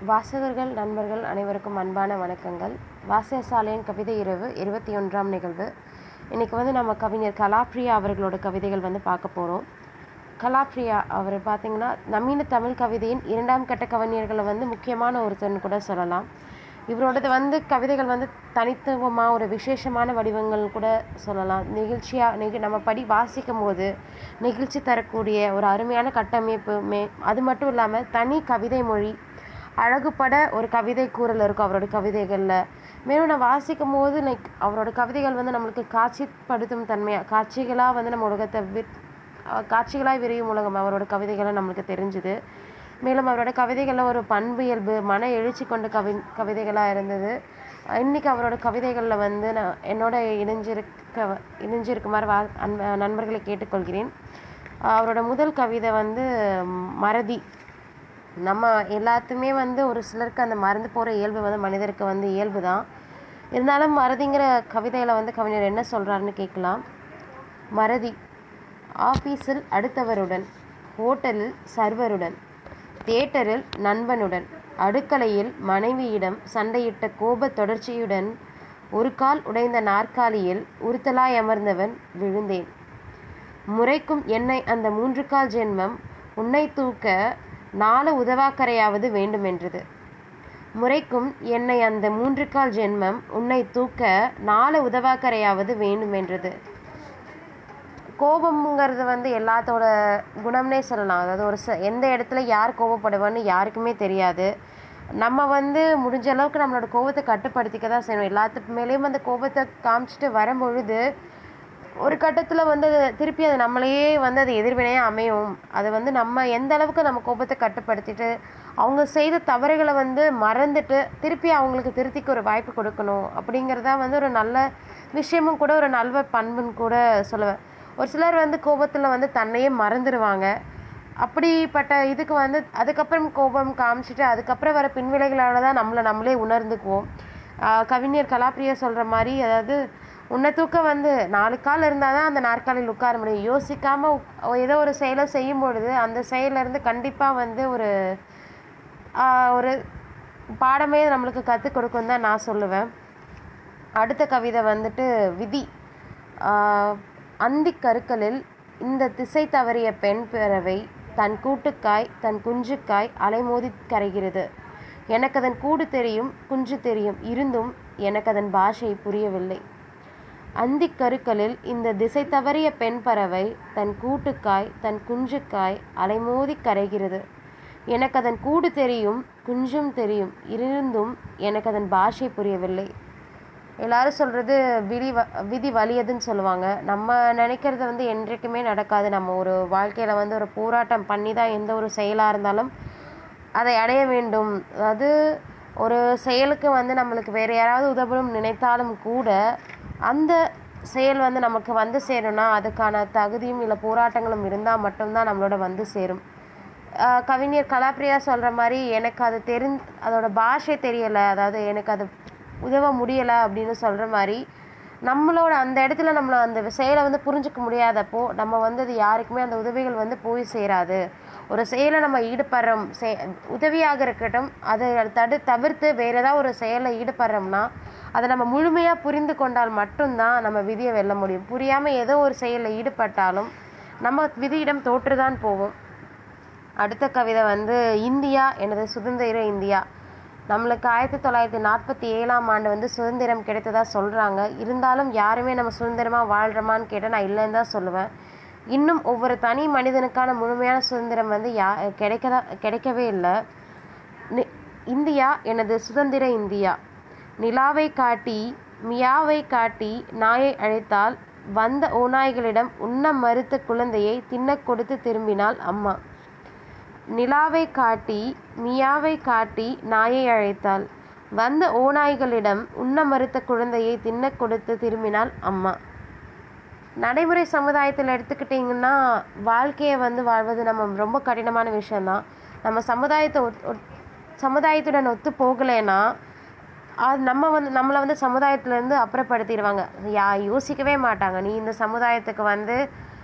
வாசகர்கள் நண்பர்கள் அனைவருக்கும் அன்பான வணக்கங்கள் வாசகசாலையின் கவிதை இரவு இருபத்தி ஒன்றாம் நிகழ்வு இன்றைக்கி வந்து நம்ம கவிஞர் கலாப்ரியா அவர்களோட கவிதைகள் வந்து பார்க்க போகிறோம் கலாப்ரியா அவர் பார்த்திங்கன்னா நவீன தமிழ் கவிதையின் இரண்டாம் கட்ட கவிஞர்களை வந்து முக்கியமான ஒருத்தர்னு கூட சொல்லலாம் இவரோடது வந்து கவிதைகள் வந்து தனித்துவமாக ஒரு விசேஷமான வடிவங்கள் கூட சொல்லலாம் நிகழ்ச்சியாக நிக நம்ம படி வாசிக்கும் போது நெகிழ்ச்சி தரக்கூடிய ஒரு அருமையான கட்டமைப்பு மே அது மட்டும் இல்லாமல் தனி கவிதை மொழி அழகுபட ஒரு கவிதை கூறல் இருக்கும் அவரோட கவிதைகளில் மேலும் நான் வாசிக்கும் போது லைக் அவரோட கவிதைகள் வந்து நம்மளுக்கு காட்சிப்படுத்தும் தன்மையாக காட்சிகளாக வந்து நம்ம உலகத்தை வி காட்சிகளாக விரியும் உலகம் அவரோட கவிதைகளை நம்மளுக்கு தெரிஞ்சுது மேலும் அவரோட கவிதைகளில் ஒரு பண்பு இயல்பு மன எழுச்சி கொண்ட கவி கவிதைகளாக இருந்தது இன்றைக்கி அவரோட கவிதைகளில் வந்து நான் என்னோட இணைஞ்சிருக்க இணைஞ்சிருக்குமாறு வா அன்ப நண்பர்களை கேட்டுக்கொள்கிறேன் அவரோட முதல் கவிதை வந்து மறதி நம்ம எல்லாத்துமே வந்து ஒரு சிலருக்கு அந்த மறந்து போகிற இயல்பு வந்து மனிதருக்கு வந்து இயல்பு தான் இருந்தாலும் மறதிங்கிற கவிதையில் வந்து கவிஞர் என்ன சொல்கிறாருன்னு கேட்கலாம் மறதி ஆஃபீஸில் அடுத்தவருடன் ஹோட்டலில் சர்வருடன் தியேட்டரில் நண்பனுடன் அடுக்கலையில் மனைவியிடம் சண்டையிட்ட கோப தொடர்ச்சியுடன் ஒரு கால் உடைந்த நாற்காலியில் உறுத்தலாய் அமர்ந்தவன் விழுந்தேன் முறைக்கும் என்னை அந்த மூன்று கால் ஜென்மம் உன்னை தூக்க நாலு உதவாக்கரையாவது வேண்டுமென்றது முறைக்கும் என்னை அந்த மூன்று கால் ஜென்மம் உன்னை தூக்க நாலு உதவாக்கரையாவது வேண்டுமென்றது கோபம்ங்கிறது வந்து எல்லாத்தோட குணம்னே சொல்லலாம் அதாவது ஒரு ச எந்த இடத்துல யார் கோபப்படுவான்னு யாருக்குமே தெரியாது நம்ம வந்து முடிஞ்ச அளவுக்கு நம்மளோட கோபத்தை கட்டுப்படுத்திக்க தான் செய்யணும் எல்லாத்துக்கு மேலேயும் அந்த கோபத்தை காமிச்சிட்டு வரும்பொழுது ஒரு கட்டத்தில் வந்து திருப்பி அது நம்மளையே வந்து அது எதிர்வினையாக அமையும் அது வந்து நம்ம எந்த அளவுக்கு நம்ம கோபத்தை கட்டுப்படுத்திட்டு அவங்க செய்த தவறுகளை வந்து மறந்துட்டு திருப்பி அவங்களுக்கு திருத்திக்கு ஒரு வாய்ப்பு கொடுக்கணும் அப்படிங்கிறதா வந்து ஒரு நல்ல விஷயமும் கூட ஒரு நல்ல பண்புன்னு கூட சொல்லுவேன் ஒரு சிலர் வந்து கோபத்தில் வந்து தன்னையே மறந்துடுவாங்க அப்படிப்பட்ட இதுக்கு வந்து அதுக்கப்புறம் கோபம் காமிச்சிட்டு அதுக்கப்புறம் வர பின்விளைகளால் தான் நம்மளை நம்மளே உணர்ந்துக்குவோம் கவிஞர் கலாப்பிரியா சொல்கிற மாதிரி அதாவது உன்னை தூக்க வந்து நாலு கால் இருந்தால் தான் அந்த நாற்காலியில் உட்கார முடியும் யோசிக்காமல் ஏதோ ஒரு செயலை செய்யும் பொழுது அந்த செயலேருந்து கண்டிப்பாக வந்து ஒரு ஒரு பாடமே நம்மளுக்கு கற்றுக் கொடுக்கும் தான் நான் சொல்லுவேன் அடுத்த கவிதை வந்துட்டு விதி அந்தி கருக்களில் இந்த திசை தவறிய பெண் பிறவை தன் கூட்டுக்காய் தன் குஞ்சுக்காய் அலைமோதி கரைகிறது எனக்கு அதன் கூடு தெரியும் குஞ்சு தெரியும் இருந்தும் எனக்கு அதன் பாஷை புரியவில்லை அந்தி கருக்களில் இந்த திசை தவறிய பெண் பறவை தன் கூட்டுக்காய் தன் குஞ்சுக்காய் அலைமோதி கரைகிறது எனக்கு அதன் கூடு தெரியும் குஞ்சும் தெரியும் இருந்தும் எனக்கு அதன் பாஷை புரியவில்லை எல்லாரும் சொல்கிறது விதி வ விதி வலியதுன்னு சொல்லுவாங்க நம்ம நினைக்கிறது வந்து என்றைக்குமே நடக்காது நம்ம ஒரு வாழ்க்கையில் வந்து ஒரு போராட்டம் பண்ணி தான் எந்த ஒரு செயலாக இருந்தாலும் அதை அடைய வேண்டும் அதாவது ஒரு செயலுக்கு வந்து நம்மளுக்கு வேறு யாராவது உதவணும் நினைத்தாலும் கூட அந்த செயல் வந்து நமக்கு வந்து சேரும்னா அதுக்கான தகுதியும் இல்லை போராட்டங்களும் இருந்தால் மட்டும்தான் நம்மளோட வந்து சேரும் கவிஞர் கலாப்ரியா சொல்கிற மாதிரி எனக்கு அது தெரிஞ் அதோட பாஷை தெரியலை அதாவது எனக்கு அது உதவ முடியலை அப்படின்னு சொல்கிற மாதிரி நம்மளோட அந்த இடத்துல நம்மளை அந்த செயலை வந்து புரிஞ்சிக்க முடியாதப்போ நம்ம வந்து அது யாருக்குமே அந்த உதவிகள் வந்து போய் சேராது ஒரு செயலை நம்ம ஈடுபடுறோம் செ உதவியாக இருக்கட்டும் அதை தடு தவிர்த்து வேறு ஏதாவது ஒரு செயலை ஈடுபடுறோம்னா அதை நம்ம முழுமையாக புரிந்து கொண்டால் மட்டும்தான் நம்ம விதியை வெல்ல முடியும் புரியாமல் ஏதோ ஒரு செயலில் ஈடுபட்டாலும் நம்ம விதியிடம் தோற்றுதான் போவோம் அடுத்த கவிதை வந்து இந்தியா எனது சுதந்திர இந்தியா நம்மளுக்கு ஆயிரத்தி தொள்ளாயிரத்தி நாற்பத்தி ஏழாம் ஆண்டு வந்து சுதந்திரம் கிடைத்ததா சொல்கிறாங்க இருந்தாலும் யாருமே நம்ம சுதந்திரமாக வாழ்கிறோமான்னு கேட்டால் நான் இல்லைன்னு தான் சொல்லுவேன் இன்னும் ஒவ்வொரு தனி மனிதனுக்கான முழுமையான சுதந்திரம் வந்து யா கிடைக்கதா கிடைக்கவே இல்லை இந்தியா எனது சுதந்திர இந்தியா நிலாவை காட்டி மியாவை காட்டி நாயை அழைத்தால் வந்த ஓநாய்களிடம் உண்ண மறுத்த குழந்தையை தின்ன கொடுத்து திரும்பினாள் அம்மா நிலாவை காட்டி மியாவை காட்டி நாயை அழைத்தாள் வந்த ஓநாய்களிடம் உண்ண மறுத்த குழந்தையை தின்ன கொடுத்து திரும்பினாள் அம்மா நடைமுறை சமுதாயத்தில் எடுத்துக்கிட்டிங்கன்னா வாழ்க்கையை வந்து வாழ்வது நம்ம ரொம்ப கடினமான விஷயந்தான் நம்ம சமுதாயத்தை சமுதாயத்துடன் ஒத்து போகலைன்னா அது நம்ம வந்து நம்மளை வந்து சமுதாயத்துலேருந்து அப்புறப்படுத்திடுவாங்க யா யோசிக்கவே மாட்டாங்க நீ இந்த சமுதாயத்துக்கு வந்து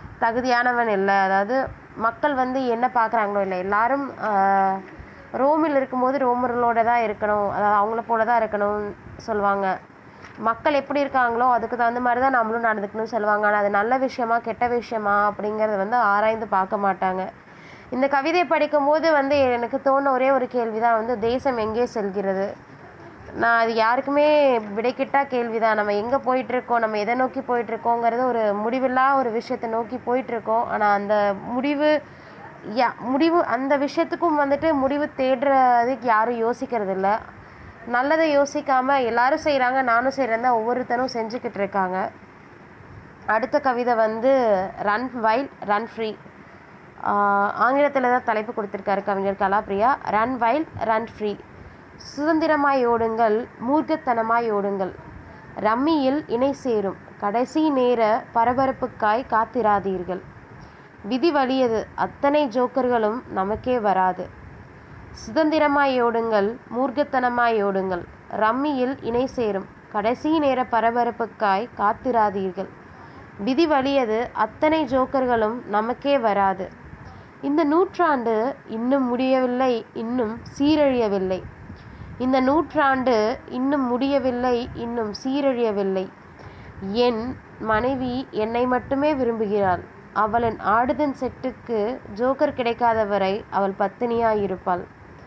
தகுதியானவன் இல்லை அதாவது மக்கள் வந்து என்ன பார்க்குறாங்களோ இல்லை எல்லாரும் ரோமில் ரோமர்கள் இருக்கும்போது ரோமர்களோட தான் இருக்கணும் அதாவது அவங்கள போல தான் இருக்கணும்னு சொல்லுவாங்க மக்கள் எப்படி இருக்காங்களோ அதுக்கு தகுந்த மாதிரி தான் நம்மளும் நடந்துக்கணும்னு சொல்லுவாங்க ஆனால் அது நல்ல விஷயமா கெட்ட விஷயமா அப்படிங்கிறத வந்து ஆராய்ந்து பார்க்க மாட்டாங்க இந்த கவிதையை படிக்கும்போது வந்து எனக்கு தோணுன ஒரே ஒரு கேள்வி தான் வந்து தேசம் எங்கே செல்கிறது நான் அது யாருக்குமே விடைக்கிட்டா கேள்வி தான் நம்ம எங்கே போயிட்டுருக்கோம் நம்ம எதை நோக்கி போயிட்டுருக்கோங்கிறது ஒரு முடிவில்லா ஒரு விஷயத்தை நோக்கி போயிட்டுருக்கோம் ஆனால் அந்த முடிவு யா முடிவு அந்த விஷயத்துக்கும் வந்துட்டு முடிவு தேடுறதுக்கு யாரும் யோசிக்கிறது இல்லை நல்லதை யோசிக்காமல் எல்லாரும் செய்கிறாங்க நானும் செய்கிறேன் தான் ஒவ்வொருத்தரும் செஞ்சுக்கிட்டு இருக்காங்க அடுத்த கவிதை வந்து ரன் வைல் ரன் ஃப்ரீ ஆங்கிலத்தில் தான் தலைப்பு கொடுத்துருக்காரு கவிஞர் Kalapriya run while run free சுதந்திரமாய் ஓடுங்கள் மூர்க்கத்தனமாய் ஓடுங்கள் ரம்மியில் இணை சேரும் கடைசி நேர பரபரப்புக்காய் காத்திராதீர்கள் விதி வலியது அத்தனை ஜோக்கர்களும் நமக்கே வராது சுதந்திரமாய் ஓடுங்கள் மூர்க்கத்தனமாய் ஓடுங்கள் ரம்மியில் இணை சேரும் கடைசி நேர பரபரப்புக்காய் காத்திராதீர்கள் விதி வலியது அத்தனை ஜோக்கர்களும் நமக்கே வராது இந்த நூற்றாண்டு இன்னும் முடியவில்லை இன்னும் சீரழியவில்லை இந்த நூற்றாண்டு இன்னும் முடியவில்லை இன்னும் சீரழியவில்லை என் மனைவி என்னை மட்டுமே விரும்புகிறாள் அவளின் ஆடுதன் செட்டுக்கு ஜோக்கர் கிடைக்காத வரை அவள் பத்தினியாயிருப்பாள்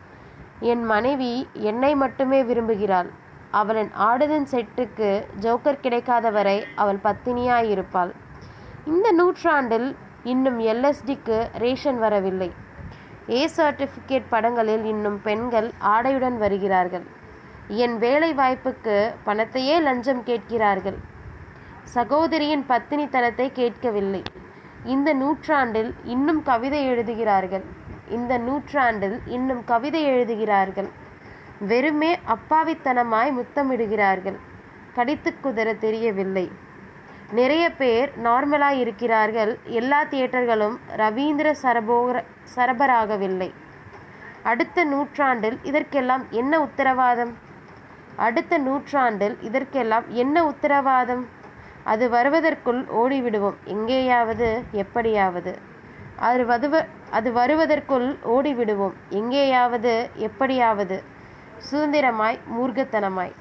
என் மனைவி என்னை மட்டுமே விரும்புகிறாள் அவளின் ஆடுதன் செட்டுக்கு ஜோக்கர் கிடைக்காத வரை அவள் பத்தினியாயிருப்பாள் இந்த நூற்றாண்டில் இன்னும் எல்எஸ்டிக்கு ரேஷன் வரவில்லை ஏ சர்டிஃபிகேட் படங்களில் இன்னும் பெண்கள் ஆடையுடன் வருகிறார்கள் என் வேலை வாய்ப்புக்கு பணத்தையே லஞ்சம் கேட்கிறார்கள் சகோதரியின் பத்தினித்தனத்தை கேட்கவில்லை இந்த நூற்றாண்டில் இன்னும் கவிதை எழுதுகிறார்கள் இந்த நூற்றாண்டில் இன்னும் கவிதை எழுதுகிறார்கள் வெறுமே அப்பாவித்தனமாய் முத்தமிடுகிறார்கள் கடித்து குதற தெரியவில்லை நிறைய பேர் நார்மலாய் இருக்கிறார்கள் எல்லா தியேட்டர்களும் ரவீந்திர சரபோர சரபராகவில்லை அடுத்த நூற்றாண்டில் இதற்கெல்லாம் என்ன உத்தரவாதம் அடுத்த நூற்றாண்டில் இதற்கெல்லாம் என்ன உத்தரவாதம் அது வருவதற்குள் ஓடிவிடுவோம் எங்கேயாவது எப்படியாவது அது வதுவ அது வருவதற்குள் ஓடிவிடுவோம் எங்கேயாவது எப்படியாவது சுதந்திரமாய் மூர்க்கத்தனமாய்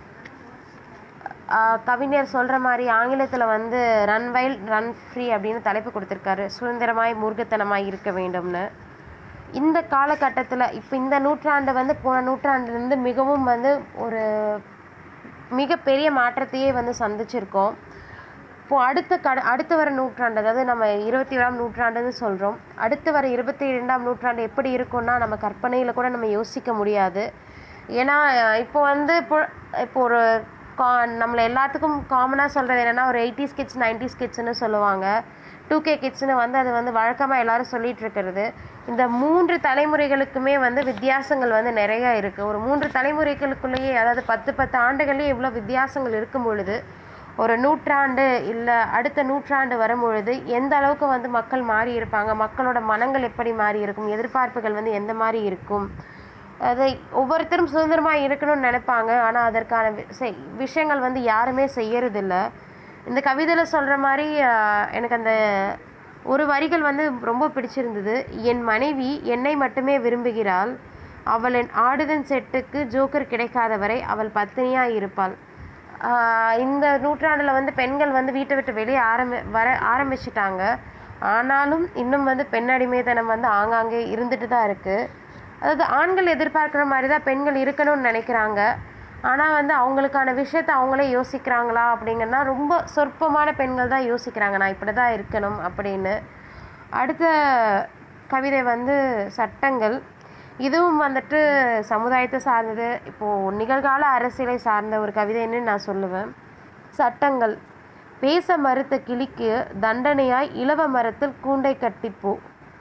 ஆஹ் கவிஞர் சொல்கிற மாதிரி ஆங்கிலத்தில் வந்து ரன் வைல் ரன் ஃப்ரீ அப்படின்னு தலைப்பு கொடுத்துருக்காரு சுதந்திரமாய் மூர்க்கத்தனமாய் இருக்க வேண்டும்னு இந்த காலகட்டத்தில் இப்போ இந்த நூற்றாண்டு வந்து போன நூற்றாண்டுலேருந்து மிகவும் வந்து ஒரு மிகப்பெரிய மாற்றத்தையே வந்து சந்திச்சிருக்கோம் இப்போது அடுத்த கட அடுத்து வர நூற்றாண்டு அதாவது நம்ம இருபத்தி ஏழாம் நூற்றாண்டுன்னு சொல்கிறோம் அடுத்து வர இருபத்தி இரண்டாம் நூற்றாண்டு எப்படி இருக்கும்னா நம்ம கற்பனையில் கூட நம்ம யோசிக்க முடியாது ஏன்னா இப்போ வந்து இப்போ இப்போ ஒரு கா நம்மளை எல்லாத்துக்கும் காமனாக சொல்கிறது என்னென்னா ஒரு எயிட்டிஸ் கிட்ஸ் நைன்டிஸ் கிட்ஸ்னு சொல்லுவாங்க டூ கே கிட்ஸ்னு வந்து அது வந்து வழக்கமாக எல்லாரும் சொல்லிட்டு இருக்கிறது இந்த மூன்று தலைமுறைகளுக்குமே வந்து வித்தியாசங்கள் வந்து நிறையா இருக்குது ஒரு மூன்று தலைமுறைகளுக்குள்ளேயே அதாவது பத்து பத்து ஆண்டுகள்லேயே இவ்வளோ வித்தியாசங்கள் இருக்கும் பொழுது ஒரு நூற்றாண்டு இல்லை அடுத்த நூற்றாண்டு வரும் பொழுது எந்த அளவுக்கு வந்து மக்கள் மாறி இருப்பாங்க மக்களோட மனங்கள் எப்படி மாறி இருக்கும் எதிர்பார்ப்புகள் வந்து எந்த மாதிரி இருக்கும் அதை ஒவ்வொருத்தரும் சுதந்திரமாக இருக்கணும்னு நினைப்பாங்க ஆனால் அதற்கான வி- செய்- விஷயங்கள் வந்து யாருமே செய்யறதில்ல இந்த கவிதையில் சொல்கிற மாதிரி ஆஹ், எனக்கு அந்த ஒரு வரிகள் வந்து ரொம்ப பிடிச்சிருந்தது என் மனைவி என்னை மட்டுமே விரும்புகிறாள் அவளின் ஆடுதன் செட்டுக்கு ஜோக்கர் கிடைக்காத வரை அவள் பத்தினியாக இருப்பாள் ஆஹ், இந்த நூற்றாண்டில் வந்து பெண்கள் வந்து வீட்டை விட்டு வெளியே ஆரம்பி வர ஆரம்பிச்சிட்டாங்க ஆனாலும் இன்னும் வந்து பெண் அடிமைத்தனம் வந்து ஆங்காங்கே இருந்துட்டு தான் இருக்குது அதாவது ஆண்கள் எதிர்பார்க்குற மாதிரி தான் பெண்கள் இருக்கணும்னு நினைக்கிறாங்க ஆனால் வந்து அவங்களுக்கான விஷயத்த அவங்களே யோசிக்கிறாங்களா அப்படிங்கன்னா ரொம்ப சொற்பமான பெண்கள் தான் யோசிக்கிறாங்க நான் இப்படி தான் இருக்கணும் அப்படின்னு அடுத்த கவிதை வந்து சட்டங்கள் இதுவும் வந்துட்டு சமுதாயத்தை சார்ந்தது இப்போது நிகழ்கால அரசியலை சார்ந்த ஒரு கவிதைன்னு நான் சொல்லுவேன் சட்டங்கள் பேச மறுத்த கிளிக்கு தண்டனையாய் இலவ மரத்தில் கூண்டை கட்டிப்போ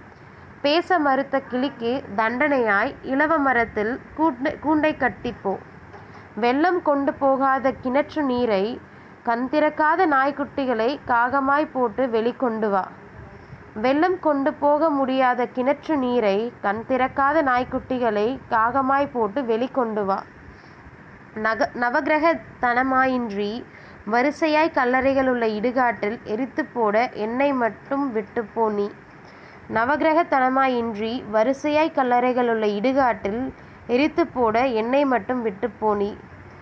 பேச மறுத்த கிளிக்கு தண்டனையாய் இலவ மரத்தில் கூண்டை கூண்டை கட்டிப்போ வெள்ளம் கொண்டு போகாத கிணற்று நீரை கண் திறக்காத நாய்க்குட்டிகளை காகமாய் போட்டு வெளிக்கொண்டு வா வெள்ளம் கொண்டு போக முடியாத கிணற்று நீரை கண் திறக்காத நாய்க்குட்டிகளை காகமாய் போட்டு வெளிக்கொண்டு வா நக நவக்கிரக தனமாயின்றி வரிசையாய் கல்லறைகள் உள்ள இடுகாட்டில் எரித்து போட என்னை மட்டும் விட்டு போ நீ நவக்கிரக தனமாயின்றி வரிசையாய் கல்லறைகள் உள்ள இடுகாட்டில் எரித்து போட என்னை மட்டும் விட்டு போனி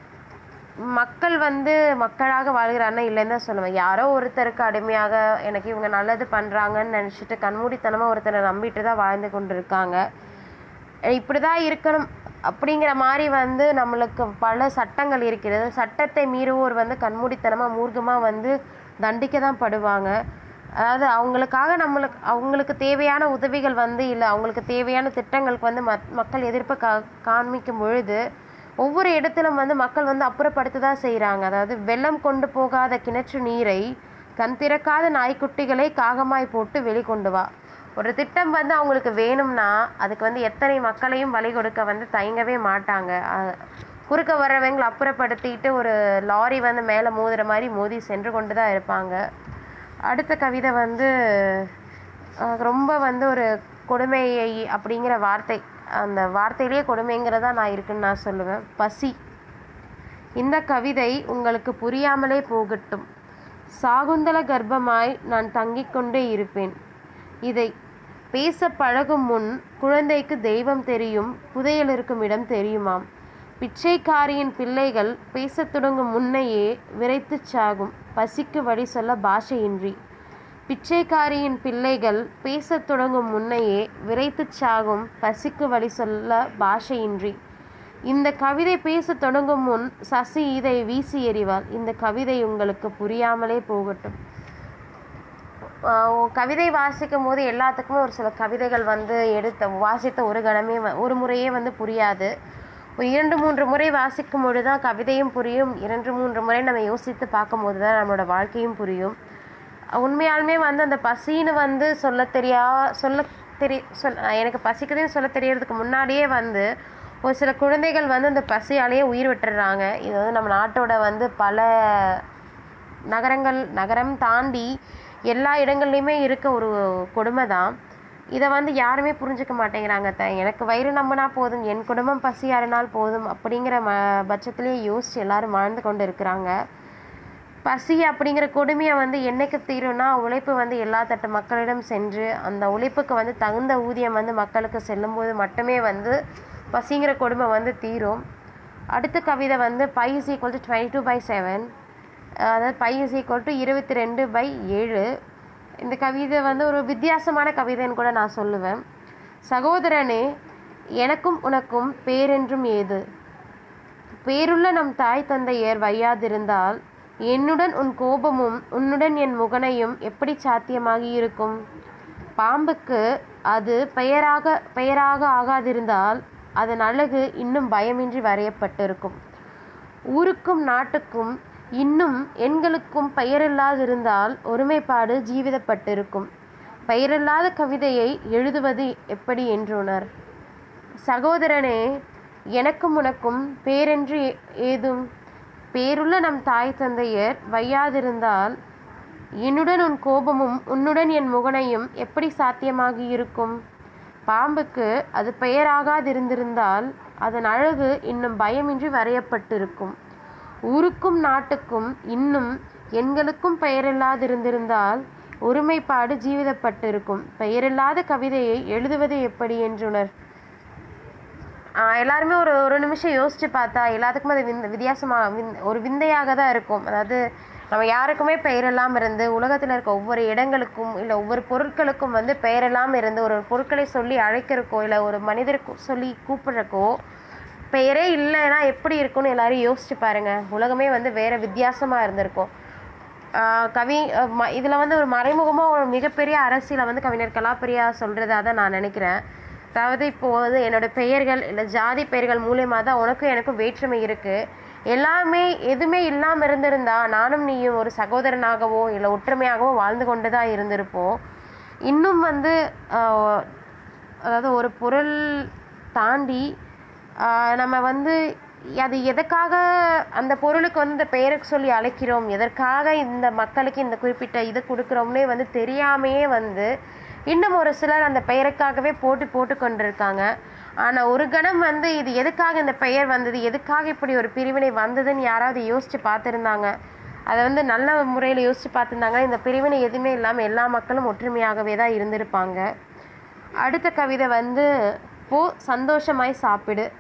மக்கள் வந்து மக்களாக வாழ்கிறான்னா இல்லைன்னு தான் சொல்லுவேன் யாரோ ஒருத்தருக்கு அடிமையாக எனக்கு இவங்க நல்லது பண்ணுறாங்கன்னு நினச்சிட்டு கண்மூடித்தனமாக ஒருத்தரை நம்பிட்டு தான் வாழ்ந்து கொண்டு இருக்காங்க இப்படி தான் இருக்கணும் அப்படிங்கிற மாதிரி வந்து நம்மளுக்கு பல சட்டங்கள் இருக்கிறது சட்டத்தை மீறுவோர் வந்து கண்மூடித்தனமாக மூர்க்கமாக வந்து தண்டிக்க தான் படுவாங்க அதாவது அவங்களுக்காக நம்மளுக்கு அவங்களுக்கு தேவையான உதவிகள் வந்து இல்லை அவங்களுக்கு தேவையான திட்டங்களுக்கு வந்து மத் மக்கள் எதிர்ப்பை கா காண்பிக்கும் பொழுது ஒவ்வொரு இடத்திலும் வந்து மக்கள் வந்து அப்புறப்படுத்த தான் செய்கிறாங்க அதாவது வெள்ளம் கொண்டு போகாத கிணற்று நீரை கண் திறக்காத நாய்க்குட்டிகளை காகமாய் போட்டு வெளிக்கொண்டு வா ஒரு திட்டம் வந்து அவங்களுக்கு வேணும்னா அதுக்கு வந்து எத்தனை மக்களையும் வழி கொடுக்க வந்து தயங்கவே மாட்டாங்க அஹ் குறுக்க வர்றவங்களை அப்புறப்படுத்திட்டு ஒரு லாரி வந்து மேலே மோதுற மாதிரி மோதி சென்று கொண்டு தான் இருப்பாங்க அடுத்த கவிதை வந்து அஹ் ரொம்ப வந்து ஒரு கொடுமையை அப்படிங்கிற வார்த்தை அந்த வார்த்தையிலேயே கொடுமைங்கிறதா நான் இருக்குன்னு நான் சொல்லுவேன் பசி இந்த கவிதை உங்களுக்கு புரியாமலே போகட்டும் சாகுந்தல கர்ப்பமாய் நான் தங்கிக் கொண்டே இருப்பேன் இதை பேச பழகும் முன் குழந்தைக்கு தெய்வம் தெரியும் புதையல் இருக்கும் இடம் தெரியுமாம் பிச்சைக்காரியின் பிள்ளைகள் பேசத் தொடங்கும் முன்னையே விரைத்துச் சாகும் பசிக்கு வழி சொல்ல பாஷையின்றி பிச்சைக்காரியின் பிள்ளைகள் பேசத் தொடங்கும் முன்னையே விரைத்துச் சாகும் பசிக்கு வழி சொல்ல பாஷையின்றி இந்த கவிதை பேசத் தொடங்கும் முன் சசி இதை வீசி எறிவாள் இந்த கவிதை உங்களுக்கு புரியாமலே போகட்டும் ஆஹ் உன் கவிதை வாசிக்கும் போது எல்லாத்துக்குமே ஒரு சில கவிதைகள் வந்து எடுத்த வாசித்த ஒரு கணமே வ- ஒரு முறையே வந்து புரியாது ஒரு இரண்டு மூன்று முறை வாசிக்கும் பொழுது தான் கவிதையும் புரியும் இரண்டு மூன்று முறை நம்ம யோசித்து பார்க்கும்போது தான் நம்மளோட வாழ்க்கையும் புரியும் உண்மையாலுமே வந்து அந்த பசின்னு வந்து சொல்ல தெரியா சொல்ல தெரி சொல் எனக்கு பசிக்குதுன்னு சொல்ல தெரியறதுக்கு முன்னாடியே வந்து ஒரு சில குழந்தைகள் வந்து அந்த பசியாலேயே உயிர் விட்டுடுறாங்க இது வந்து நம்ம நாட்டோட வந்து பல நகரங்கள் நகரம் தாண்டி எல்லா இடங்கள்லையுமே இருக்க ஒரு கொடுமை தான் இதை வந்து யாருமே புரிஞ்சுக்க மாட்டேங்கிறாங்க த எனக்கு வயிறு நம்பினா போதும் என் குடும்பம் பசி ஆறினால் போதும் அப்படிங்கிற ம பட்சத்திலேயே யோசிச்சு எல்லாரும் வாழ்ந்து கொண்டு இருக்கிறாங்க பசி அப்படிங்கிற கொடுமையை வந்து என்னைக்கு தீரும்னா உழைப்பு வந்து எல்லா தட்டு மக்களிடம் சென்று அந்த உழைப்புக்கு வந்து தகுந்த ஊதியம் வந்து மக்களுக்கு செல்லும்போது மட்டுமே வந்து பசிங்கிற கொடுமை வந்து தீரும் அடுத்த கவிதை வந்து pi is equal to twenty two by seven அதாவது பை இஸ் ஈக்குவல் டு இருபத்தி ரெண்டு பை ஏழு இந்த கவிதை வந்து ஒரு வித்தியாசமான கவிதைன்னு கூட நான் சொல்லுவேன் சகோதரனே எனக்கும் உனக்கும் பேரென்றும் ஏது பேருள்ள நம் தாய் தந்தையர் வையாதிருந்தால் என்னுடன் உன் கோபமும் உன்னுடன் என் முகனையும் எப்படி சாத்தியமாகி இருக்கும் பாம்புக்கு அது பெயராக பெயராக ஆகாதிருந்தால் அதன் அழகு இன்னும் பயமின்றி வரையப்பட்டிருக்கும் ஊருக்கும் நாட்டுக்கும் இன்னும் எண்களுக்கும் பெயரில்லாதிருந்தால் ஒருமைப்பாடு ஜீவிதப்பட்டிருக்கும் பெயரில்லாத கவிதையை எழுதுவது எப்படி என்றுணர் சகோதரனே எனக்கும் உனக்கும் பேரென்று ஏ- ஏதும் பேருள்ள நம் தாய் தந்தையர் வையாதிருந்தால் என்னுடன் உன் கோபமும் உன்னுடன் என் முகனையும் எப்படி சாத்தியமாகி இருக்கும் பாம்புக்கு அது பெயராகாதிருந்திருந்தால் அதன் அழகு இன்னும் பயமின்றி வரையப்பட்டிருக்கும் ஊருக்கும் நாட்டுக்கும் இன்னும் எண்களுக்கும் பெயரில்லாதிருந்திருந்தால் ஒருமைப்பாடு ஜீவிதப்பட்டிருக்கும் பெயரில்லாத கவிதையை எழுதுவது எப்படி என்றுணர் ஆஹ் எல்லாருமே ஒரு ஒரு நிமிஷம் யோசிச்சு பார்த்தா எல்லாத்துக்குமே அது விந்த வித்தியாசமாக விந் ஒரு விந்தையாக தான் இருக்கும் அதாவது நம்ம யாருக்குமே பெயர் இல்லாமல் இருந்து உலகத்தில் இருக்க ஒவ்வொரு இடங்களுக்கும் இல்லை ஒவ்வொரு பொருட்களுக்கும் வந்து பெயர் இல்லாமல் இருந்து ஒரு பொருட்களை சொல்லி அழைக்கிறக்கோ இல்லை ஒரு மனிதருக்கு சொல்லி கூப்பிடுறக்கோ பெயரே இல்லைன்னா எப்படி இருக்கும்னு எல்லாரும் யோசிச்சு பாருங்க உலகமே வந்து வேற வித்தியாசமாக இருந்திருக்கும் ஆஹ் கவி இதில் வந்து ஒரு மறைமுகமாக ஒரு மிகப்பெரிய அரசியலை வந்து கவிஞர் கலாப்பிரியா சொல்கிறதா தான் நான் நினைக்கிறேன் அதாவது இப்போ வந்து என்னோட பெயர்கள் இல்லை ஜாதி பெயர்கள் மூலியமாக தான் உனக்கும் எனக்கும் வேற்றுமை இருக்குது எல்லாமே எதுவுமே இல்லாமல் இருந்திருந்தா நானும் நீயும் ஒரு சகோதரனாகவோ இல்லை ஒற்றுமையாகவோ வாழ்ந்து கொண்டு தான் இருந்திருப்போம் இன்னும் வந்து ஆஹ் அதாவது ஒரு பொருள் தாண்டி ஆஹ் நம்ம வந்து அது எதுக்காக அந்த பொருளுக்கு வந்து இந்த பெயருக்கு சொல்லி அழைக்கிறோம் எதற்காக இந்த மக்களுக்கு இந்த குறிப்பிட்ட இது கொடுக்குறோம்னே வந்து தெரியாமையே வந்து இன்னும் ஒரு சிலர் அந்த பெயருக்காகவே போட்டி போட்டு கொண்டிருக்காங்க ஆனால் ஒரு கணம் வந்து இது எதுக்காக இந்த பெயர் வந்தது எதுக்காக இப்படி ஒரு பிரிவினை வந்ததுன்னு யாராவது யோசிச்சு பார்த்துருந்தாங்க அதை வந்து நல்ல முறையில் யோசிச்சு பார்த்துருந்தாங்க இந்த பிரிவினை எதுவுமே இல்லாமல் எல்லா மக்களும் ஒற்றுமையாகவே தான் இருந்திருப்பாங்க அடுத்த கவிதை வந்து போ சந்தோஷமாய் சாப்பிடு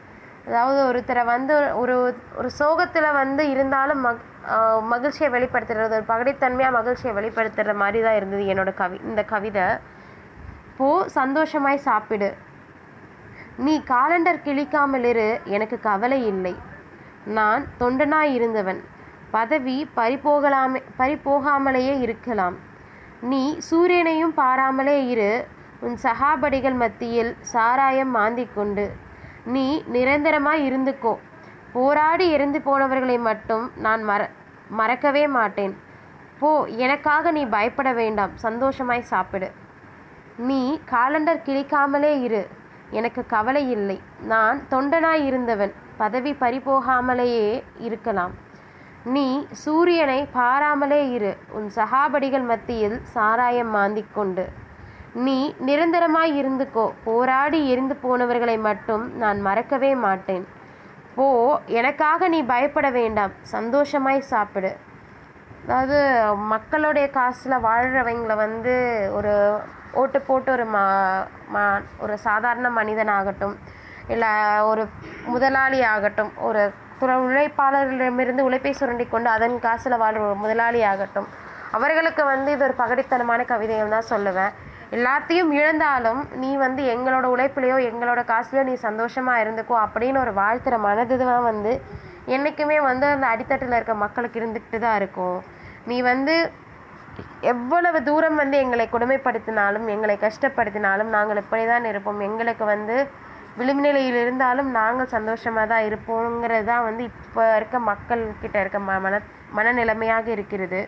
அதாவது ஒருத்தரை வந்து ஒரு ஒரு சோகத்தில் வந்து இருந்தாலும் மக் ஆஹ் மகிழ்ச்சியை வெளிப்படுத்துறது ஒரு பகடித்தன்மையாக மகிழ்ச்சியை வெளிப்படுத்துகிற மாதிரி தான் இருந்தது என்னோட கவி இந்த கவிதை போ சந்தோஷமாய் சாப்பிடு நீ காலண்டர் கிழிக்காமல் இரு எனக்கு கவலை இல்லை நான் தொண்டனாய் இருந்தவன் பதவி பறிபோகலாமே பறிபோகாமலேயே இருக்கலாம் நீ சூரியனையும் பாராமலே இரு உன் சகாபடிகள் மத்தியில் சாராயம் மாந்திக் கொண்டு நீ நிரந்தரமாய் இருந்துக்கோ போராடி இறந்து போனவர்களை மட்டும் நான் மற மறக்கவே மாட்டேன் போ எனக்காக நீ பயப்பட வேண்டாம் சந்தோஷமாய் சாப்பிடு நீ காலண்டர் கிழிக்காமலே இரு எனக்கு கவலை இல்லை நான் தொண்டனாய் இருந்தவன் பதவி பறிபோகாமலேயே இருக்கலாம் நீ சூரியனை பாராமலே இரு உன் சகாபடிகள் மத்தியில் சாராயம் மாந்திக் கொண்டு நீ நிரந்தரமாய் இருந்துக்கோ போராடி எரிந்து போனவர்களை மட்டும் நான் மறக்கவே மாட்டேன் போ எனக்காக நீ பயப்பட வேண்டாம் சந்தோஷமாய் சாப்பிடு அதாவது மக்களுடைய காசில் வாழ்கிறவங்கள வந்து ஒரு ஓட்டு போட்டு ஒரு மா மா ஒரு சாதாரண மனிதனாகட்டும் இல்லை ஒரு முதலாளி ஆகட்டும் ஒரு துற உழைப்பாளர்களிடமிருந்து உழைப்பை சுரண்டி கொண்டு அதன் காசில் வாழ்கிற ஒரு முதலாளி ஆகட்டும் அவர்களுக்கு வந்து இது ஒரு பகடித்தனமான கவிதைகள் தான் சொல்லுவேன் எல்லாத்தையும் இழந்தாலும் நீ வந்து எங்களோட உழைப்புலையோ எங்களோட காசுலையோ நீ சந்தோஷமாக இருந்துக்கோ அப்படின்னு ஒரு வாழ்த்துற மனது தான் வந்து என்றைக்குமே வந்து அந்த அடித்தட்டில் இருக்க மக்களுக்கு இருந்துக்கிட்டு தான் இருக்கும் நீ வந்து எவ்வளவு தூரம் வந்து எங்களை கொடுமைப்படுத்தினாலும் எங்களை கஷ்டப்படுத்தினாலும் நாங்கள் இப்படி தான் இருப்போம் எங்களுக்கு வந்து விளிம்பு நிலையில் இருந்தாலும் நாங்கள் சந்தோஷமாக தான் இருப்போங்கிறது தான் வந்து இப்போ இருக்க மக்கள்கிட்ட இருக்க ம மன மனநிலைமையாக இருக்கிறது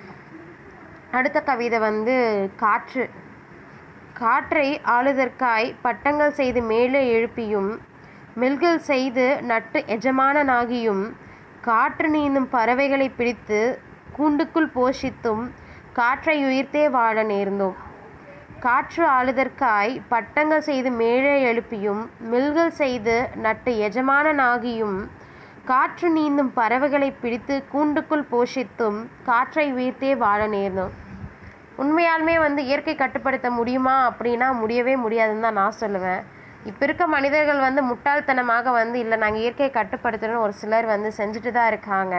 அடுத்த கவிதை வந்து காற்று காற்றை ஆளுதற்காய் பட்டங்கள் செய்து மேலே எழுப்பியும் மெல்கள் செய்து நட்டு எஜமானனாகியும் காற்று நீந்தும் பறவைகளை பிடித்து கூண்டுக்குள் போஷித்தும் காற்றை உயிர்த்தே வாழ நேர்ந்தோம் காற்று ஆளுதற்காய் பட்டங்கள் செய்து மேலே எழுப்பியும் மில்கள் செய்து நட்டு எஜமானனாகியும் காற்று நீந்தும் பறவைகளை பிடித்து கூண்டுக்குள் போஷித்தும் காற்றை உயிர்த்தே வாழ நேர்ந்தோம் உண்மையாலுமே வந்து இயற்கை கட்டுப்படுத்த முடியுமா அப்படின்னா முடியவே முடியாதுன்னு தான் நான் சொல்லுவேன் இப்போ இருக்க மனிதர்கள் வந்து முட்டாள்தனமாக வந்து இல்லை நாங்கள் இயற்கையை கட்டுப்படுத்தணும்னு ஒரு சிலர் வந்து செஞ்சுட்டு தான் இருக்காங்க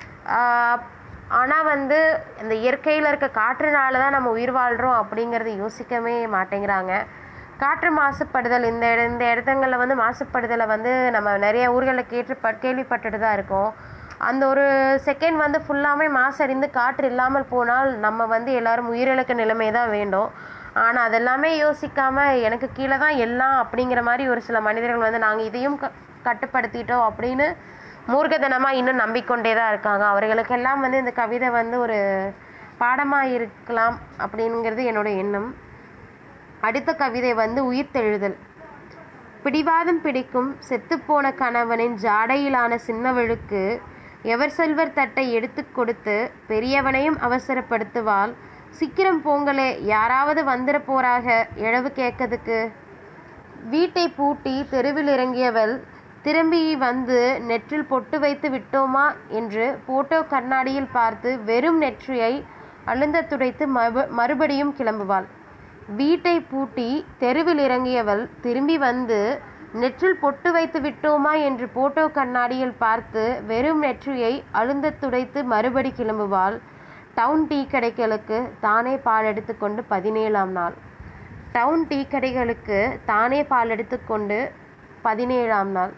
ஆனால் வந்து இந்த இயற்கையில் இருக்க காற்றுனால தான் நம்ம உயிர் வாழ்கிறோம் அப்படிங்கிறது யோசிக்கவே மாட்டேங்கிறாங்க காற்று மாசுபடுதல் இந்த இட இந்த இடத்துங்களில் வந்து மாசுபடுதலை வந்து நம்ம நிறைய ஊர்களில் கேட்டு ப கேள்விப்பட்டுட்டு தான் இருக்கோம் அந்த ஒரு செகண்ட் வந்து ஃபுல்லாமே மாசறிந்து காற்று இல்லாமல் போனால் நம்ம வந்து எல்லாரும் உயிரிழக்க நிலைமை தான் வேண்டும் ஆனால் அதெல்லாமே யோசிக்காமல் எனக்கு கீழே தான் எல்லாம் அப்படிங்கிற மாதிரி ஒரு சில மனிதர்கள் வந்து நாங்கள் இதையும் க கட்டுப்படுத்திட்டோம் அப்படின்னு மூர்க்கதனமாக இன்னும் நம்பிக்கொண்டே தான் இருக்காங்க அவர்களுக்கெல்லாம் வந்து இந்த கவிதை வந்து ஒரு பாடமாக இருக்கலாம் அப்படிங்கிறது என்னோட எண்ணம் அடுத்த கவிதை வந்து உயிர்த்தெழுதல் பிடிவாதம் பிடிக்கும் செத்துப்போன கணவனின் ஜாடையிலான சின்னவளுக்கு எவர் செல்வர் தட்டை எடுத்து கொடுத்து பெரியவனையும் அவசரப்படுத்துவாள் சீக்கிரம் போங்களே யாராவது வந்துட போறாக இழவு கேட்கதுக்கு வீட்டை பூட்டி தெருவில் இறங்கியவள் திரும்பி வந்து நெற்றில் பொட்டு வைத்து விட்டோமா என்று போட்டோ கண்ணாடியில் பார்த்து வெறும் நெற்றியை அழுந்த துடைத்து மறு மறுபடியும் கிளம்புவாள் வீட்டை பூட்டி தெருவில் இறங்கியவள் திரும்பி வந்து நெற்றில் பொட்டு வைத்து விட்டோமா என்று போட்டோ கண்ணாடியில் பார்த்து வெறும் நெற்றியை அழுந்த துடைத்து மறுபடி கிளம்புவாள் டவுன் டீ கடைகளுக்கு தானே பால் எடுத்துக்கொண்டு பதினேழாம் நாள் டவுன் டீ கடைகளுக்கு தானே பால் எடுத்துக்கொண்டு பதினேழாம் நாள்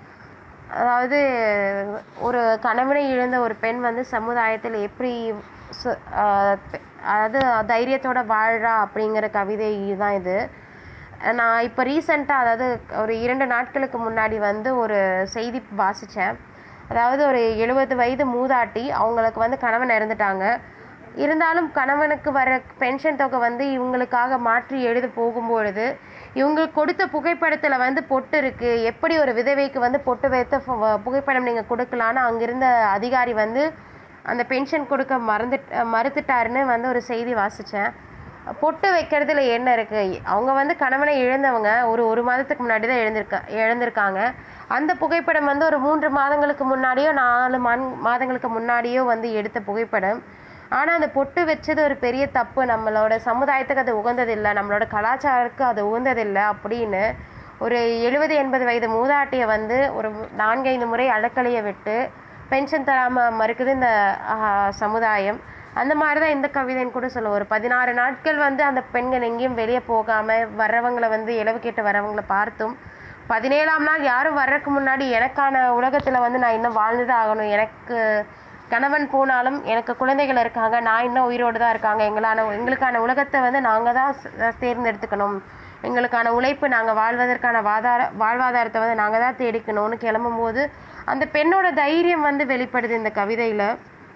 அதாவது ஒரு கணவனை இழந்த ஒரு பெண் வந்து சமுதாயத்தில் எப்படி சு- ஆஹ் பெ- அதாவது தைரியத்தோட வாழ்றா அப்படிங்கிற கவிதை தான் இது நான் இப்போ ரீசெண்டாக அதாவது ஒரு இரண்டு நாட்களுக்கு முன்னாடி வந்து ஒரு செய்தி வாசித்தேன் அதாவது ஒரு எழுபது வயது மூதாட்டி அவங்களுக்கு வந்து கணவன் இறந்துட்டாங்க இருந்தாலும் கணவனுக்கு வர பென்ஷன் தொகை வந்து இவங்களுக்காக மாற்றி எழுத போகும்பொழுது இவங்களுக்கு கொடுத்த புகைப்படத்தில் வந்து பொட்டு இருக்குது எப்படி ஒரு விதவைக்கு வந்து பொட்டு வைத்த ஃபு- புகைப்படம் நீங்கள் கொடுக்கலான்னு அங்கிருந்த அதிகாரி வந்து அந்த பென்ஷன் கொடுக்க மறந்து மறுத்துட்டாருன்னு வந்து ஒரு செய்தி வாசித்தேன் பொட்டு வைக்கிறதுல என்ன இருக்குது அவங்க வந்து கணவனை இழந்தவங்க ஒரு ஒரு மாதத்துக்கு முன்னாடி தான் எழுந்திருக்க இழந்திருக்காங்க அந்த புகைப்படம் வந்து ஒரு மூன்று மாதங்களுக்கு முன்னாடியோ நாலு மான் மாதங்களுக்கு முன்னாடியோ வந்து எடுத்த புகைப்படம் ஆனால் அந்த பொட்டு வச்சது ஒரு பெரிய தப்பு நம்மளோட சமுதாயத்துக்கு அது உகந்ததில்லை நம்மளோட கலாச்சாரத்துக்கு அது உகந்ததில்லை அப்படின்னு ஒரு எழுபது எண்பது வயது மூதாட்டியை வந்து ஒரு நான்கைந்து முறை அடக்கலைய விட்டு பென்ஷன் தராமல் மறுக்குது இந்த ஆஹ், சமுதாயம் அந்த மாதிரி தான் இந்த கவிதைன்னு கூட சொல்ல ஒரு பதினாறு நாட்கள் வந்து அந்த பெண்கள் எங்கேயும் வெளியே போகாமல் வர்றவங்களை வந்து இலவு கேட்டு வர்றவங்களை பார்த்தும் பதினேழாம் நாள் யாரும் வர்றதுக்கு முன்னாடி எனக்கான உலகத்தில் வந்து நான் இன்னும் வாழ்ந்துதான் ஆகணும் எனக்கு கணவன் போனாலும் எனக்கு குழந்தைகள் இருக்காங்க நான் இன்னும் உயிரோடு தான் இருக்காங்க எங்களான எங்களுக்கான உலகத்தை வந்து நாங்கள் தான் ச- தேர்ந்தெடுத்துக்கணும் எங்களுக்கான உழைப்பு நாங்கள் வாழ்வதற்கான வாதார வாழ்வாதாரத்தை வந்து நாங்கள் தான் தேடிக்கணும்னு கிளம்பும்போது அந்த பெண்ணோட தைரியம் வந்து வெளிப்படுது இந்த கவிதையில்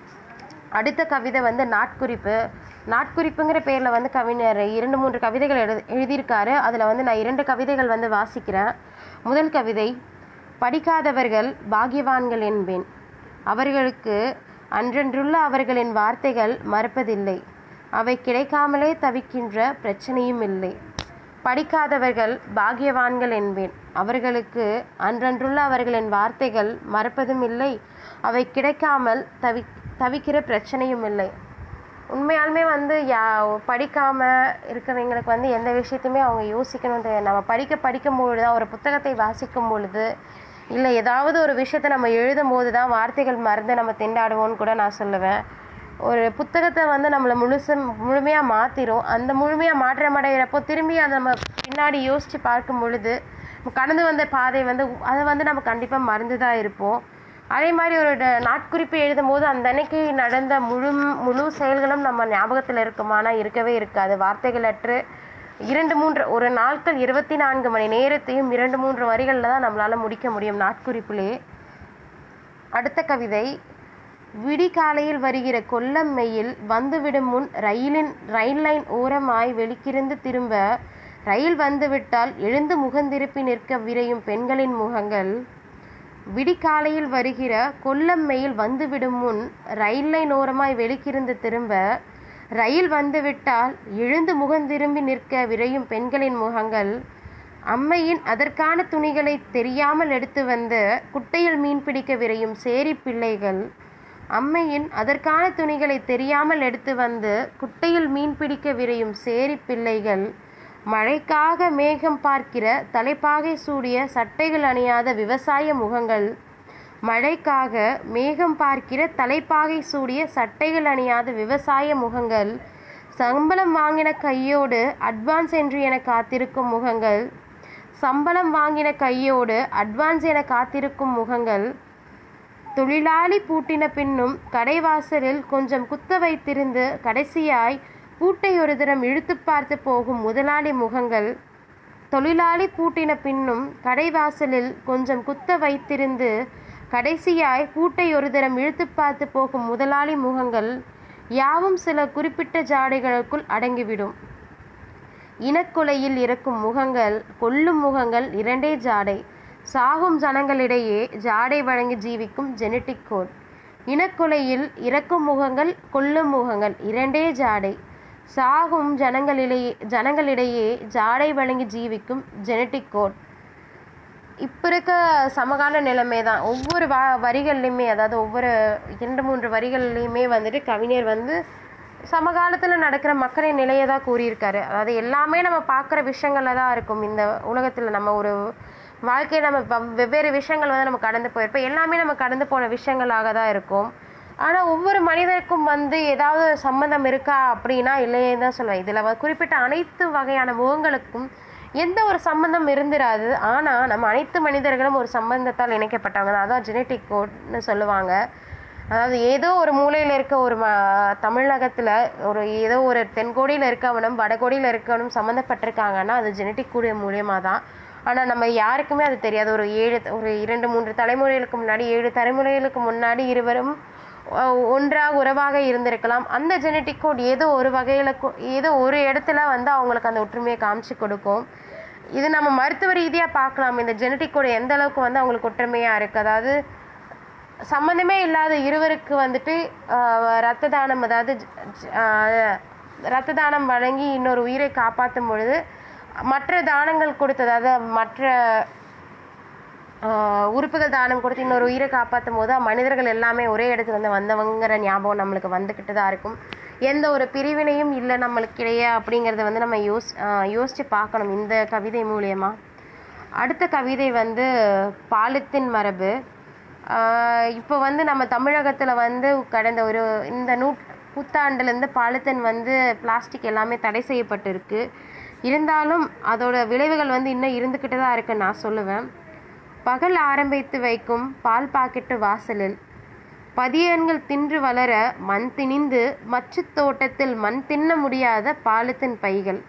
அடுத்த கவிதை வந்து நாட்குறிப்பு நாட்குறிப்புங்கிற பேரில் வந்து கவிஞர் இரண்டு மூன்று கவிதைகள் எழுதி எழுதியிருக்காரு அதில் வந்து நான் இரண்டு கவிதைகள் வந்து வாசிக்கிறேன் முதல் கவிதை படிக்காதவர்கள் பாக்கியவான்கள் என்பேன் அவர்களுக்கு அன்றன்றுள்ள அவர்களின் வார்த்தைகள் மறப்பதில்லை அவை கிடைக்காமலே தவிக்கின்ற பிரச்சனையும் இல்லை படிக்காதவர்கள் பாக்கியவான்கள் என்பேன் அவர்களுக்கு அன்றன்றுள்ள அவர்களின் வார்த்தைகள் மறப்பதும் இல்லை அவை கிடைக்காமல் தவி தவிக்கிற பிரச்சனையும் இல்லை உண்மையாலுமே வந்து யா படிக்காம இருக்கவங்களுக்கு வந்து எந்த விஷயத்தையுமே அவங்க யோசிக்கணும் தெரியாது நம்ம படிக்க படிக்கும் பொழுது தான் ஒரு புத்தகத்தை வாசிக்கும் பொழுது இல்லை ஏதாவது ஒரு விஷயத்தை நம்ம எழுதும் போது தான் வார்த்தைகள் மறந்து நம்ம திண்டாடுவோம்னு கூட நான் சொல்லுவேன் ஒரு புத்தகத்தை வந்து நம்மளை முழுசு முழுமையாக மாற்றிடும் அந்த முழுமையாக மாற்றம் அடைகிறப்போ திரும்பி அதை நம்ம பின்னாடி யோசித்து பார்க்கும் பொழுது நம்ம கடந்து வந்த பாதை வந்து அதை வந்து நம்ம கண்டிப்பாக மறந்து தான் இருப்போம் அதே மாதிரி ஒரு ட- நாட்குறிப்பு எழுதும் போது அந்த அன்னைக்கு நடந்த முழு முழு செயல்களும் நம்ம ஞாபகத்தில் இருக்குமானா இருக்கவே இருக்காது வார்த்தைகளற்று இரண்டு மூன்று ஒரு நாட்கள் இருபத்தி நான்கு மணி நேரத்தையும் இரண்டு மூன்று வரிகளில் தான் நம்மளால் முடிக்க முடியும் நாட்குறிப்பிலே அடுத்த கவிதை விடிகாலையில் வருகிற கொல்லம் மெயில் வந்துவிடும் முன் ரயிலின் ரயில் லைன் ஓரமாய் வெளிக்கிருந்து திரும்ப ரயில் வந்துவிட்டால் எழுந்து முகந்திருப்பி நிற்க விரையும் பெண்களின் முகங்கள் விடிகாலையில் வருகிற கொல்லம் மெயில் வந்துவிடும் முன் ரயில் லைன் ஓரமாய் வெளிக்கிருந்து திரும்ப ரயில் வந்துவிட்டால் எழுந்து முகந்திரும்பி நிற்க விரையும் பெண்களின் முகங்கள் அம்மையின் அதற்கான துணிகளை தெரியாமல் எடுத்து வந்த குட்டையில் மீன் பிடிக்க விரையும் சேரி பிள்ளைகள் அம்மையின் அதற்கான துணிகளை தெரியாமல் எடுத்து வந்து குட்டையில் மீன் பிடிக்க விரையும் சேரி பிள்ளைகள் மழைக்காக மேகம் பார்க்கிற தலைப்பாகை சூடிய சட்டைகள் அணியாத விவசாய முகங்கள் மழைக்காக மேகம் பார்க்கிற தலைப்பாகை சூடிய சட்டைகள் அணியாத விவசாய முகங்கள் சம்பளம் வாங்கின கையோடு அட்வான்ஸ் என்று என காத்திருக்கும் முகங்கள் சம்பளம் வாங்கின கையோடு அட்வான்ஸ் என காத்திருக்கும் முகங்கள் தொழிலாளி பூட்டின பின்னும் கடைவாசலில் கொஞ்சம் குத்த வைத்திருந்து கடைசியாய் பூட்டை ஒரு தரம் இழுத்து பார்த்து போகும் முதலாளி முகங்கள் தொழிலாளி பூட்டின பின்னும் கடைவாசலில் கொஞ்சம் குத்த வைத்திருந்து கடைசியாய் பூட்டை ஒரு தரம் இழுத்து பார்த்து போகும் முதலாளி முகங்கள் யாவும் சில குறிப்பிட்ட ஜாடைகளுக்குள் அடங்கிவிடும் இனக்கொலையில் இறக்கும் முகங்கள் கொல்லும் முகங்கள் இரண்டே ஜாடை சாகும் ஜனங்களிடையே ஜாடை வழங்கி ஜீவிக்கும் ஜெனட்டிக் கோட் இனக்கொலையில் இறக்கும் முகங்கள் கொல்லும் முகங்கள் இரண்டே ஜாடை சாகும் ஜனங்களிடையே ஜனங்களிடையே ஜாடை வழங்கி ஜீவிக்கும் ஜெனட்டிக் கோட் இப்போ இருக்க சமகால நிலைமை தான் ஒவ்வொரு வா வரிகள்லையுமே அதாவது ஒவ்வொரு இரண்டு மூன்று வரிகள்லையுமே வந்துட்டு கவிஞர் வந்து சமகாலத்தில் நடக்கிற மக்களின் நிலையை தான் கூறியிருக்காரு அதாவது எல்லாமே நம்ம பார்க்குற விஷயங்கள்ல தான் இருக்கும் இந்த உலகத்தில் நம்ம ஒரு வாழ்க்கையை நம்ம வ- வெவ்வேறு விஷயங்கள் வந்து நம்ம கடந்து போயிருப்போம் எல்லாமே நம்ம கடந்து போன விஷயங்களாக தான் இருக்கும் ஆனால் ஒவ்வொரு மனிதருக்கும் வந்து ஏதாவது சம்மந்தம் இருக்கா அப்படின்னா இல்லையே தான் சொல்லுவேன் இதில் குறிப்பிட்ட அனைத்து வகையான முகங்களுக்கும் எந்த ஒரு சம்பந்தம் இருந்திராது ஆனால் நம்ம அனைத்து மனிதர்களும் ஒரு சம்பந்தத்தால் இணைக்கப்பட்டவங்க தான் அதான் ஜெனட்டிக் கோட்னு சொல்லுவாங்க அதாவது ஏதோ ஒரு மூலையில் இருக்க ஒரு ம தமிழகத்தில் ஒரு ஏதோ ஒரு தென்கோடியில் இருக்கவனும் வடகோடியில் இருக்கவனும் சம்மந்தப்பட்டிருக்காங்கன்னா அது ஜெனட்டிக் கூட மூலியமாக தான் ஆனால் நம்ம யாருக்குமே அது தெரியாது ஒரு ஏழு ஒரு இரண்டு மூன்று தலைமுறைகளுக்கு முன்னாடி ஏழு தலைமுறைகளுக்கு முன்னாடி இருவரும் அஹ், ஒன்றாக உறவாக இருந்திருக்கலாம் அந்த ஜெனட்டிக் கோட் ஏதோ ஒரு வகையில் ஏதோ ஒரு இடத்துல வந்து அவங்களுக்கு அந்த ஒற்றுமையை காமிச்சு கொடுக்கும் இது நம்ம மருத்துவ ரீதியாக பார்க்கலாம் இந்த ஜெனட்டிக் கோட் எந்த அளவுக்கு வந்து அவங்களுக்கு ஒற்றுமையாக இருக்குது அதாவது சம்மந்தமே இல்லாத இருவருக்கு வந்துட்டு ஆஹ், ரத்த தானம் அதாவது ஜ- ஜ- ஆஹ், ரத்த தானம் வழங்கி இன்னொரு உயிரை காப்பாற்றும் பொழுது மற்ற தானங்கள் கொடுத்து அதாவது மற்ற ஆஹ், உறுப்புகள் தானம் கொடுத்து இன்னொரு உயிரை காப்பாற்றும் போது மனிதர்கள் எல்லாமே ஒரே இடத்துல இருந்து வந்தவங்கிற ஞாபகம் நம்மளுக்கு வந்துக்கிட்டு தான் இருக்கும் எந்த ஒரு பிரிவினையும் இல்லை நம்மளுக்கு இடையே அப்படிங்கிறத வந்து நம்ம யோஸ் ஆஹ், யோசிச்சு பார்க்கணும் இந்த கவிதை மூலியமா அடுத்த கவிதை வந்து பாலித்தின் மரபு ஆஹ் இப்போ வந்து நம்ம தமிழகத்தில் வந்து கடந்த ஒரு இந்த நூ புத்தாண்டுலேருந்து பாலித்தீன் வந்து பிளாஸ்டிக் எல்லாமே தடை செய்யப்பட்டிருக்கு இருந்தாலும் அதோட விளைவுகள் வந்து இன்னும் இருந்துக்கிட்டு தான் இருக்குன்னு நான் சொல்லுவேன் பகல் ஆரம்பித்து வைக்கும் பால் பாக்கெட்டு வாசலில் பதியன்கள் தின்று வளர மண் திணிந்து மச்சுத் தோட்டத்தில் மண் தின்ன முடியாத பாலித்தீன் பைகள்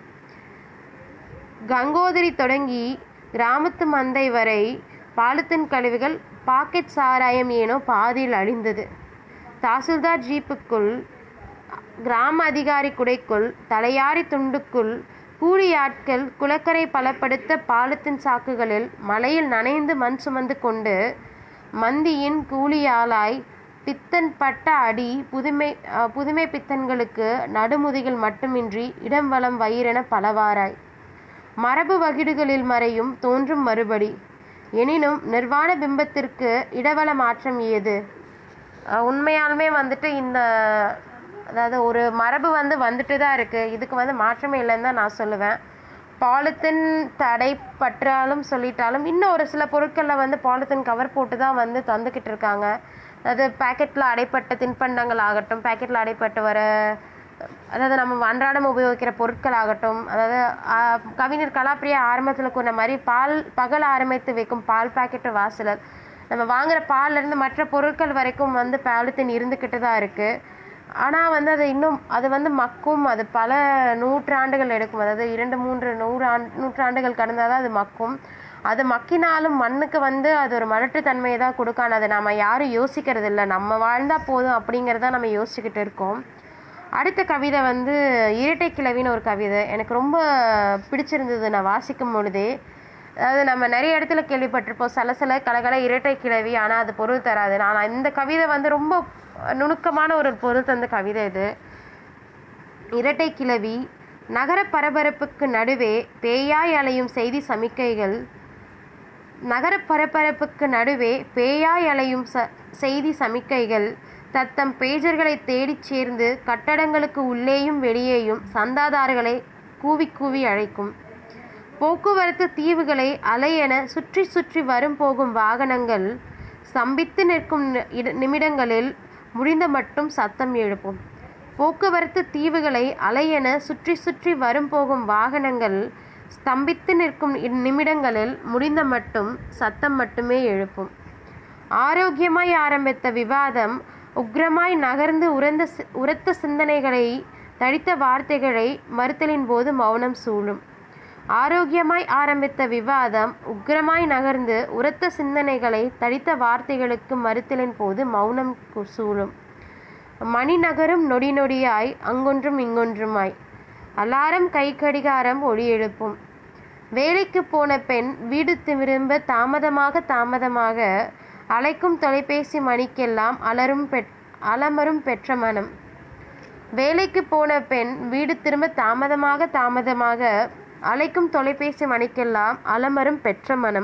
கங்கோதரி தொடங்கி கிராமத்து மந்தை வரை பாலித்தீன் கழிவுகள் பாக்கெட் சாராயம் ஏனோ பாதியில் அழிந்தது தாசில்தார் ஜீப்புக்குள் கிராம அதிகாரி குடைக்குள் தலையாரி துண்டுக்குள் கூலி ஆட்கள் குளக்கரை பலப்படுத்த பாலித்தீன் சாக்குகளில் மலையில் நனைந்து மண் சுமந்து கொண்டு மந்தியின் கூலியாளாய் பித்தன் பட்ட அடி புதுமை அஹ், புதுமை பித்தன்களுக்கு நடுமுதுகில் மட்டுமின்றி இடம் வளம் வயிறென பலவாராய் மரபு வகிடுகளில் மறையும் தோன்றும் மறுபடி எனினும் நிர்வாண பிம்பத்திற்கு இடவள மாற்றம் ஏது அஹ் உண்மையாலுமே வந்துட்டு இந்த அதாவது ஒரு மரபு வந்து வந்துட்டு தான் இருக்குது இதுக்கு வந்து மாற்றமே இல்லைன்னு தான் நான் சொல்லுவேன் பாலித்தீன் தடை பற்றாலும் சொல்லிட்டாலும் இன்னும் ஒரு சில பொருட்களில் வந்து பாலித்தீன் கவர் போட்டு தான் வந்து தந்துக்கிட்டு இருக்காங்க அதாவது பேக்கெட்டில் அடைப்பட்ட தின்பண்டங்கள் ஆகட்டும் பேக்கெட்டில் அடைப்பட்டு வர அதாவது நம்ம அன்றாடம் உபயோகிக்கிற பொருட்கள் ஆகட்டும் அதாவது ஆஹ், கவிஞர் கலாப்பிரியா ஆரம்பத்தில் கூறின மாதிரி பால் பகல் ஆரம்பித்து வைக்கும் பால் பாக்கெட்டு வாசலர் நம்ம வாங்குற பால்ல இருந்து மற்ற பொருட்கள் வரைக்கும் வந்து பாலித்தீன் இருந்துக்கிட்டு தான் இருக்குது ஆனால் வந்து அது இன்னும் அது வந்து மக்கும் அது பல நூற்றாண்டுகள் எடுக்கும் அதாவது இரண்டு மூன்று நூறு ஆண் நூற்றாண்டுகள் கடந்தால் தான் அது மக்கும் அது மக்கினாலும் மண்ணுக்கு வந்து அது ஒரு மலட்டுத்தன்மையை தான் கொடுக்கான அதை நம்ம யாரும் யோசிக்கிறது இல்லை நம்ம வாழ்ந்தால் போதும் அப்படிங்கிறத நம்ம யோசிச்சுக்கிட்டு இருக்கோம் அடுத்த கவிதை வந்து இரட்டை கிழவின்னு ஒரு கவிதை எனக்கு ரொம்ப பிடிச்சிருந்தது நான் வாசிக்கும் பொழுதே அதாவது நம்ம நிறைய இடத்துல கேள்விப்பட்டிருப்போம் சலசல கலகல இரட்டை கிழவி ஆனால் அது பொருள் தராது நான் இந்த கவிதை வந்து ரொம்ப நுணுக்கமான ஒரு பொருள் தந்த கவிதை இது இரட்டை கிழவி நகர பரபரப்புக்கு நடுவே பேயாய் அலையும் செய்தி சமிக்கைகள் நகர பரபரப்புக்கு நடுவே பேயாய் அலையும் ச செய்தி சமிக்கைகள் தத்தம் பேஜர்களை தேடிச் சேர்ந்து கட்டடங்களுக்கு உள்ளேயும் வெளியேயும் சந்தாதாரர்களை கூவி கூவி அழைக்கும் போக்குவரத்து தீவுகளை அலையென சுற்றி சுற்றி வரும் போகும் வாகனங்கள் ஸ்தம்பித்து நிற்கும் நி- இட- நிமிடங்களில் முடிந்த மட்டும் சத்தம் எழுப்பும் போக்குவரத்து தீவுகளை அலையென சுற்றி சுற்றி வரும் போகும் வாகனங்கள் ஸ்தம்பித்து நிற்கும் இந் நிமிடங்களில் முடிந்த மட்டும் சத்தம் மட்டுமே எழுப்பும் ஆரோக்கியமாய் ஆரம்பித்த விவாதம் உக்கிரமாய் நகர்ந்து உரந்த சி- உரத்த சிந்தனைகளை தடித்த வார்த்தைகளை மறுத்தலின் போது மௌனம் சூழும் ஆரோக்கியமாய் ஆரம்பித்த விவாதம் உக்கிரமாய் நகர்ந்து உரத்த சிந்தனைகளை தடித்த வார்த்தைகளுக்கு மறுத்தலின் போது மௌனம் கு- சூழும் மணி நகரும் நொடி நொடியாய் அங்கொன்றும் இங்கொன்றுமாய் அலாரம் கை கடிகாரம் ஒளி எழுப்பும் வேலைக்கு போன பெண் வீடு திரும்ப தாமதமாக தாமதமாக அழைக்கும் தொலைபேசி மணிக்கெல்லாம் அலரும் பெற் அலமரும் பெற்ற மனம் வேலைக்கு போன பெண் வீடு திரும்ப தாமதமாக தாமதமாக அழைக்கும் தொலைபேசி மணிக்கெல்லாம் அலமரும் பெற்ற மனம்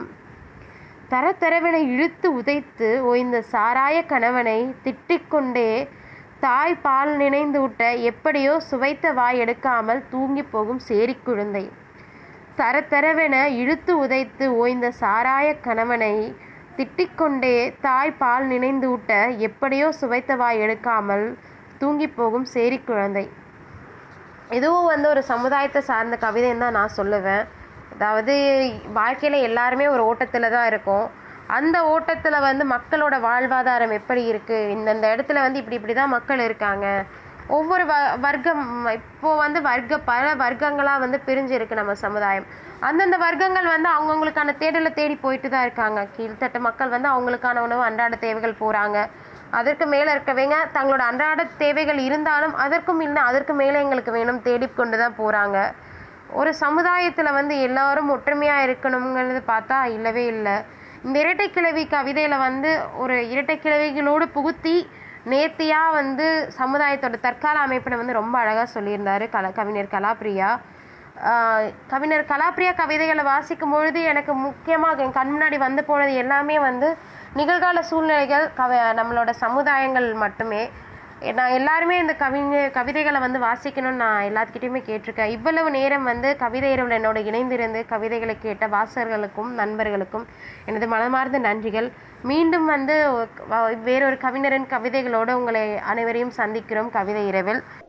தர தரவென இழுத்து உதைத்து ஓய்ந்த சாராய கணவனை திட்டிக்கொண்டே தாய் பால் நினைந்தூட்ட எப்படியோ சுவைத்த வாய் எடுக்காமல் தூங்கி போகும் சேரிக் குழந்தை தர தரவென இழுத்து உதைத்து ஓய்ந்த சாராய கணவனை திட்டிக்கொண்டே தாய் பால் நினைந்தூட்ட எப்படியோ சுவைத்த வாய் எடுக்காமல் தூங்கி போகும் சேரிக் குழந்தை இதுவும் வந்து ஒரு சமுதாயத்தை சார்ந்த கவிதைன்னு தான் நான் சொல்லுவேன் அதாவது வாழ்க்கையில் எல்லாருமே ஒரு ஓட்டத்தில் தான் இருக்கோம் அந்த ஓட்டத்தில் வந்து மக்களோட வாழ்வாதாரம் எப்படி இருக்குது இந்தந்த இடத்துல வந்து இப்படி இப்படி தான் மக்கள் இருக்காங்க ஒவ்வொரு வ வர்க்கம் இப்போது வந்து வர்க்க பல வர்க்கங்களாக வந்து பிரிஞ்சு இருக்கு நம்ம சமுதாயம் அந்தந்த வர்க்கங்கள் வந்து அவங்கவுங்களுக்கான தேடலை தேடி போயிட்டு தான் இருக்காங்க கீழ்த்தட்ட மக்கள் வந்து அவங்களுக்கான உணவு அன்றாட தேவைகள் போகிறாங்க அதற்கு மேலே இருக்கவங்க தங்களோட அன்றாட தேவைகள் இருந்தாலும் அதற்கும் இல்லை அதற்கு மேலே எங்களுக்கு வேணும் தேடிக்கொண்டு தான் போகிறாங்க ஒரு சமுதாயத்தில் வந்து எல்லாரும் ஒற்றுமையாக இருக்கணுங்கிறது பார்த்தா இல்லவே இல்லை இந்த இரட்டை கிழவி கவிதையில் வந்து ஒரு இரட்டை கிழவிகளோடு புகுத்தி நேர்த்தியாக வந்து சமுதாயத்தோட தற்கால அமைப்பினை வந்து ரொம்ப அழகாக சொல்லியிருந்தாரு கல கவிஞர் கலாப்ரியா ஆஹ் கவிஞர் கலாப்ரியா கவிதைகளை வாசிக்கும் பொழுது எனக்கு முக்கியமாக என் கண் முன்னாடி வந்து போனது எல்லாமே வந்து நிகழ்கால சூழ்நிலைகள் கவ நம்மளோட சமுதாயங்கள் மட்டுமே நான் எல்லாருமே இந்த கவிஞ கவிதைகளை வந்து வாசிக்கணும்னு நான் எல்லாத்துக்கிட்டையுமே கேட்டிருக்கேன் இவ்வளவு நேரம் வந்து கவிதை இரவில் என்னோட இணைந்திருந்து கவிதைகளை கேட்ட வாசகர்களுக்கும் நண்பர்களுக்கும் எனது மனமார்ந்த நன்றிகள் மீண்டும் வந்து வ- வேறொரு கவிஞரின் கவிதைகளோடு உங்களை அனைவரையும் சந்திக்கிறோம் கவிதை இரவில்